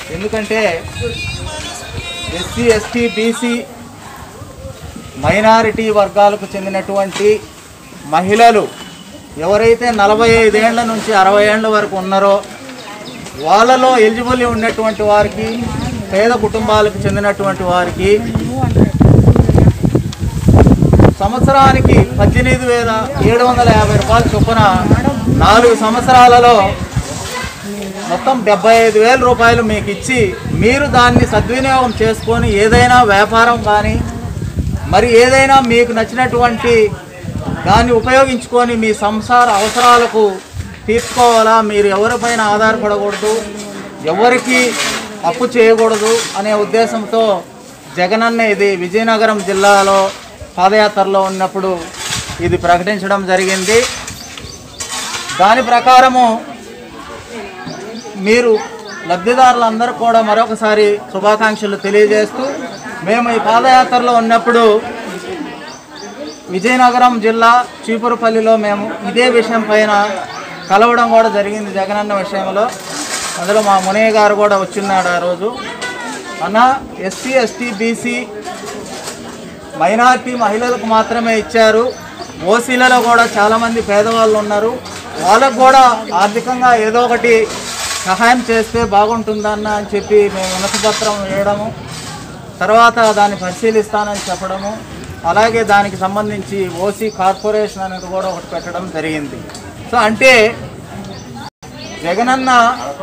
ఎందుకంటే SC ST BC minority వర్గాలకు చెందినటువంటి మహిళలు ఎవరైతే నలభై ఐదేళ్ల నుంచి అరవై ఏళ్ల వరకు ఉన్నారో వాళ్ళలో ఎలిజిబుల్ ఉన్నటువంటి వారికి పేద కుటుంబాలకు చెందినటువంటి వారికి సంవత్సరానికి పద్దెనిమిది వేల ఏడు వందల యాభై రూపాయల చొప్పున నాలుగు సంవత్సరాలలో మొత్తం డెబ్బై ఐదు వేల రూపాయలు మీకు ఇచ్చి మీరు దాన్ని సద్వినియోగం చేసుకొని ఏదైనా వ్యాపారం కానీ మరి ఏదైనా మీకు నచ్చినటువంటి దాన్ని ఉపయోగించుకొని మీ సంసార అవసరాలకు తీర్చుకోవాలా మీరు ఎవరిపైన ఆధారపడకూడదు ఎవరికి అప్పు చేయకూడదు అనే ఉద్దేశంతో జగనన్న ఇది విజయనగరం జిల్లాలో పాదయాత్రలో ఉన్నప్పుడు ఇది ప్రకటించడం జరిగింది దాని ప్రకారము మీరు లబ్ధిదారులందరూ కూడా మరొకసారి శుభాకాంక్షలు తెలియజేస్తూ మేము ఈ పాదయాత్రలో ఉన్నప్పుడు విజయనగరం జిల్లా చీపురుపల్లిలో మేము ఇదే విషయం పైన కలవడం కూడా జరిగింది జగనన్న విషయంలో అందులో మా మునయ్య గారు కూడా వచ్చిన్నాడు ఆ రోజు అన్న ఎస్సీ ఎస్టీ బీసీ మైనార్టీ మహిళలకు మాత్రమే ఇచ్చారు ఓసీలలో కూడా చాలామంది పేదవాళ్ళు ఉన్నారు వాళ్ళకు కూడా ఆర్థికంగా ఏదో ఒకటి సహాయం చేస్తే బాగుంటుందన్న అని చెప్పి మేము వినతిపత్రం వేయడము తర్వాత దాన్ని పరిశీలిస్తానని చెప్పడము అలాగే దానికి సంబంధించి ఓసీ కార్పొరేషన్ అనేది కూడా ఒకటి పెట్టడం జరిగింది సో అంటే జగనన్న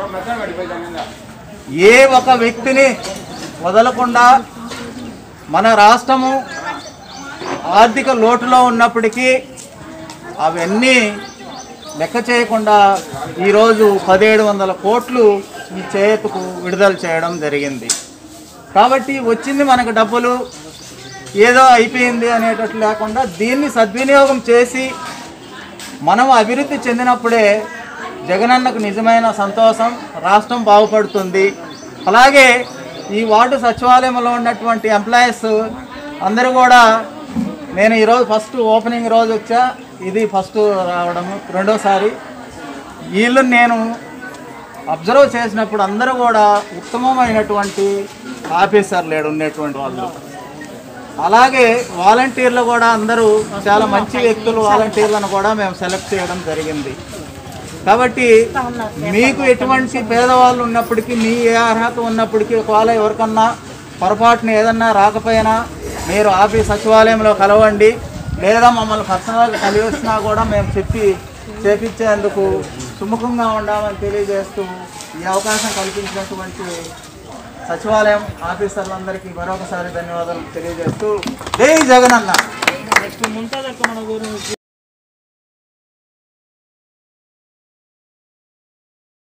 ఏ ఒక వ్యక్తిని వదలకుండా మన రాష్ట్రము ఆర్థిక లోటులో ఉన్నప్పటికీ అవన్నీ లెక్క చేయకుండా ఈరోజు పదిహేడు వందల కోట్లు ఈ చేతుకు విడుదల చేయడం జరిగింది కాబట్టి వచ్చింది మనకు డబ్బులు ఏదో అయిపోయింది అనేటట్లు లేకుండా దీన్ని సద్వినియోగం చేసి మనం అభివృద్ధి చెందినప్పుడే జగనన్నకు నిజమైన సంతోషం రాష్ట్రం బాగుపడుతుంది అలాగే ఈ వార్డు సచివాలయంలో ఉన్నటువంటి ఎంప్లాయీస్ అందరూ కూడా నేను ఈరోజు ఫస్ట్ ఓపెనింగ్ రోజు వచ్చా ఇది ఫస్ట్ రావడము రెండోసారి వీళ్ళు నేను అబ్జర్వ్ చేసినప్పుడు అందరూ కూడా ఉత్తమమైనటువంటి ఆఫీసర్ లేడు ఉండేటువంటి వాళ్ళు అలాగే వాలంటీర్లు కూడా అందరూ చాలా మంచి వ్యక్తులు వాలంటీర్లను కూడా మేము సెలెక్ట్ చేయడం జరిగింది కాబట్టి మీకు ఎటువంటి పేదవాళ్ళు ఉన్నప్పటికీ మీ ఏ అర్హత ఉన్నప్పటికీ ఒకవేళ ఎవరికన్నా పొరపాటున ఏదన్నా రాకపోయినా మీరు ఆఫీస్ సచివాలయంలో కలవండి లేదా మమ్మల్ని పర్సనల్గా కలిసినా కూడా మేము చెప్పి చేపించేందుకు సుముఖంగా ఉండాలని తెలియజేస్తూ ఈ అవకాశం కల్పించినటువంటి సచివాలయం ఆఫీసర్లందరికీ మరొకసారి ధన్యవాదాలు తెలియజేస్తూ జై జగనన్న నెక్స్ట్ ముంతాజ్ అక్క మన ఊరు